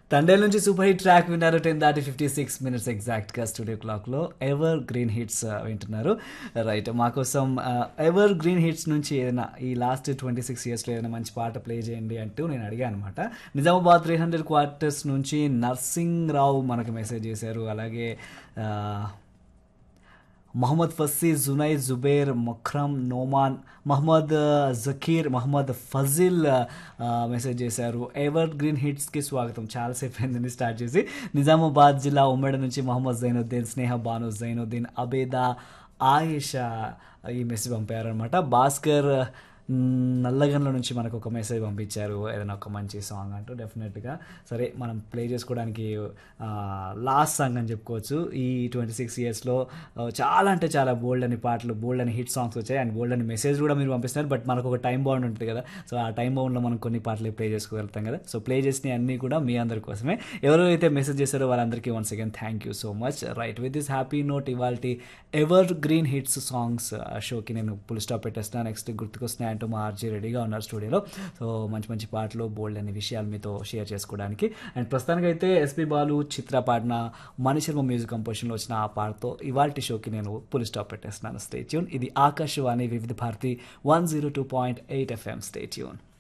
తండేల్ నుంచి super hit track విన్నారు ten దాటి ఫిఫ్టీ సిక్స్ మినిట్స్ ఎగ్జాక్ట్గా స్టూడియో క్లాక్లో ఎవర్ గ్రీన్ హిట్స్ వింటున్నారు రైట్ మాకోసం ఎవర్ గ్రీన్ హిట్స్ నుంచి ఏదైనా ఈ లాస్ట్ ట్వంటీ సిక్స్ ఇయర్స్లో ఏదైనా మంచి పాట ప్లే చేయండి అంటూ నేను అడిగాను అనమాట నిజామాబాద్ త్రీ హండ్రెడ్ క్వార్టర్స్ నుంచి నర్సింగ్ రావు మనకు మెసేజ్ చేశారు అలాగే ఆ, మొహమ్మద్ ఫస్సీ జునై జుబేర్ మొఖ్రమ్ నోమాన్ మహమ్మద్ జకీర్ మహమ్మద్ ఫజిల్ ఆ, మెసేజ్ చేశారు ఎవర్ గ్రీన్ హిట్స్కి స్వాగతం చాలాసేపు అయిందండి స్టార్ట్ చేసి నిజామాబాద్ జిల్లా ఉమ్మడి నుంచి మహమ్మద్ జైనుద్దీన్ స్నేహ బాను జైనుద్దీన్ అబేదా ఆయేషా ఈ మెసేజ్ పంపారనమాట భాస్కర్ మ్, నల్లగండ్ల నుంచి మనకు ఒక మెసేజ్ పంపించారు ఏదైనా ఒక మంచి సాంగ్ అంటూ డెఫినెట్గా సరే మనం ప్లే చేసుకోవడానికి లాస్ట్ సాంగ్ అని చెప్పుకోవచ్చు ఈ ట్వంటీ సిక్స్ ఇయర్స్లో చాలా అంటే చాలా బోల్డ్ అని పాటలు బోల్డ్ అని హిట్ సాంగ్స్ వచ్చాయి అండ్ బోల్డ్ అని మెసేజ్ కూడా మీరు పంపిస్తున్నారు బట్ మనకు ఒక టైం బౌండ్ ఉంటుంది కదా సో ఆ టైం బౌండ్లో మనం కొన్ని పాటలు ప్లే చేసుకోగలుగుతాం కదా సో ప్లే చేసిన అన్నీ కూడా మీ అందరి కోసమే ఎవరైతే మెసేజ్ చేశారో వాళ్ళందరికీ once again thank you so much right with this happy note ఇవాళ ఎవర్ గ్రీన్ హిట్స్ సాంగ్స్ షోకి నేను ఫుల్ స్టాప్ పెట్టేస్తాను నెక్స్ట్ గుర్తుకొస్తున్నాయి అంటూ మా ఆర్జీ రెడీగా ఉన్నారు స్టూడియోలో సో మంచి మంచి పాటలు బోల్డ్ అనే విషయాలు మీతో షేర్ చేసుకోవడానికి అండ్ ప్రస్తుతానికి అయితే ఎస్పి బాలు చిత్ర పాడిన మణిశర్మ మ్యూజిక్ కంపోజిషన్లో వచ్చిన ఆ పాటతో ఇవాళ షోకి నేను ఫుల్ స్టాప్ పెట్టేస్తున్నాను స్టే ట్యూన్ ఇది Akashvani Vividh Bharati one zero two point eight FM stay tune